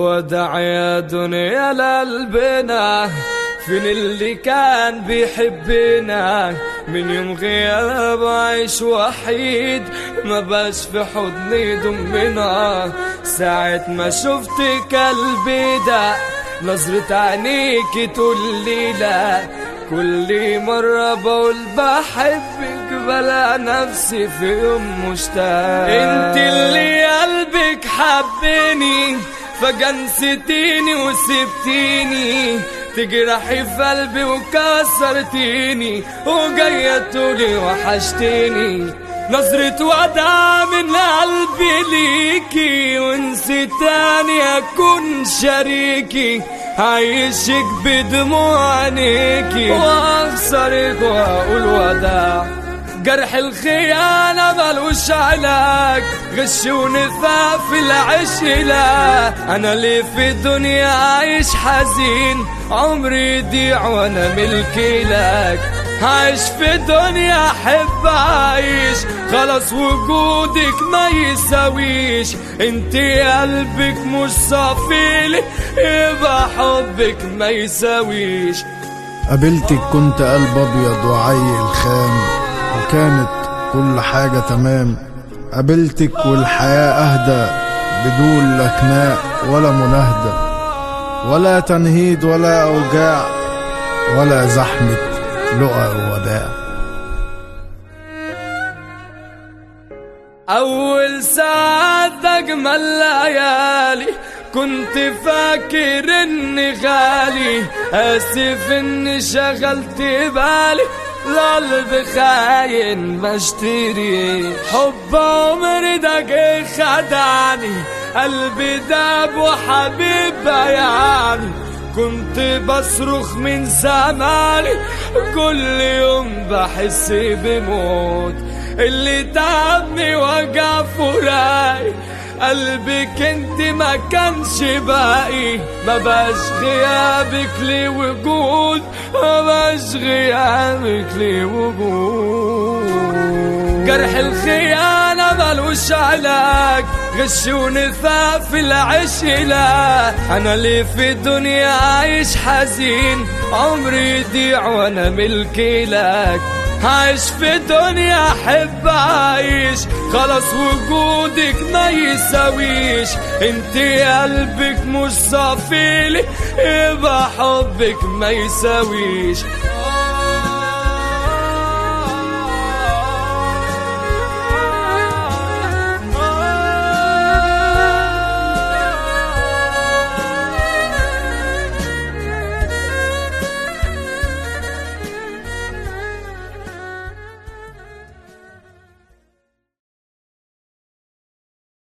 ودع يا دنيا لقلبنا فين اللي كان بيحبنا من يوم غياب عايش وحيد ما باش في حضني يضمنا ساعة ما شفت قلبي ده نظرة عينيك تقول لي لا كل مرة بقول بحبك بلا نفسي في يوم مشتاق انت اللي قلبك حبني فجأة نسيتيني وسبتيني تجرحي في قلبي وكسرتيني وجاية تقولي وحشتيني نظرة وداع من قلبي ليكي ونسيت تاني أكون شريكي عايشك بدموع عينيكي وأخسرك وأقول وداع جرح الخيانة ملوش علاج غش ونفاق في العشق لا أنا ليه في الدنيا عايش حزين عمري يضيع وأنا ملكي لك عايش في الدنيا أحب أعيش خلاص وجودك ما يساويش انت قلبك مش صافيلي يبقى حبك ما يساويش قابلتك كنت قلب ابيض وعيل خام وكانت كل حاجة تمام قابلتك والحياة اهدى بدون لا خناق ولا مناهدة ولا تنهيد ولا اوجاع ولا زحمة لقى ووداع أول ساعة أجمل ليالي كنت فاكر إني غالي آسف إني شغلت بالي القلب خاين بشتري حب عمري ده جه خدعني قلبي داب وحبيب يعني كنت بصرخ من زماني كل يوم بحس بموت اللي تعبني وجع فراقي قلبك انت ما كانش باقي ما باش غيابك لي وجود ما باش غيابك لي وجود جرح الخيانة ملوش علاج غش ونفاق في العشق لا أنا ليه في الدنيا عايش حزين عمري يضيع وأنا ملكي لك عايش في الدنيا احب اعيش خلاص وجودك ما يساويش انت قلبك مش صافيلي يبقى حبك ما يساويش